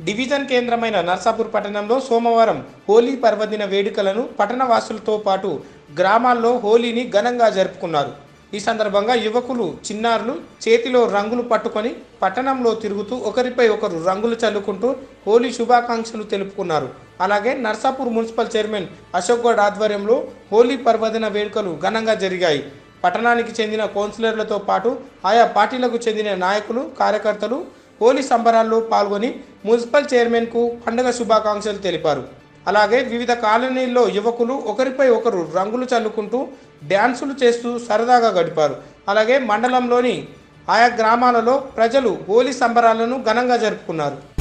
division కేంద్రమైన నర్సాపూర్ పట్టణంలో సోమవారం హోలీ పర్వదిన వేడుకలను పట్టణ వాసులతో పాటు గ్రామాల్లో హోలీని ఘనంగా జరుపుకున్నారు ఈ సందర్భంగా యువకులు చిన్నారులు చేతిలో రంగులు పట్టుకొని పట్టణంలో తిరుగుతూ ఒకరిపై ఒకరు రంగులు చల్లుకుంటూ హోలీ శుభాకాంక్షలు తెలుపుకున్నారు అలాగే నర్సాపూర్ మున్సిపల్ చైర్మన్ అశోక్ గౌడ్ ఆధ్వర్యంలో హోలీ పర్వదిన వేడుకలు ఘనంగా జరిగాయి పట్టణానికి చెందిన కౌన్సిలర్లతో పాటు ఆయా పార్టీలకు చెందిన నాయకులు కార్యకర్తలు హోలీ సంబరాల్లో పాల్గొని మున్సిపల్ చైర్మన్కు పండుగ శుభాకాంక్షలు తెలిపారు అలాగే వివిధ కాలనీల్లో యువకులు ఒకరిపై ఒకరు రంగులు చల్లుకుంటూ డ్యాన్సులు చేస్తూ సరదాగా గడిపారు అలాగే మండలంలోని ఆయా గ్రామాలలో ప్రజలు హోలీ సంబరాలను ఘనంగా జరుపుకున్నారు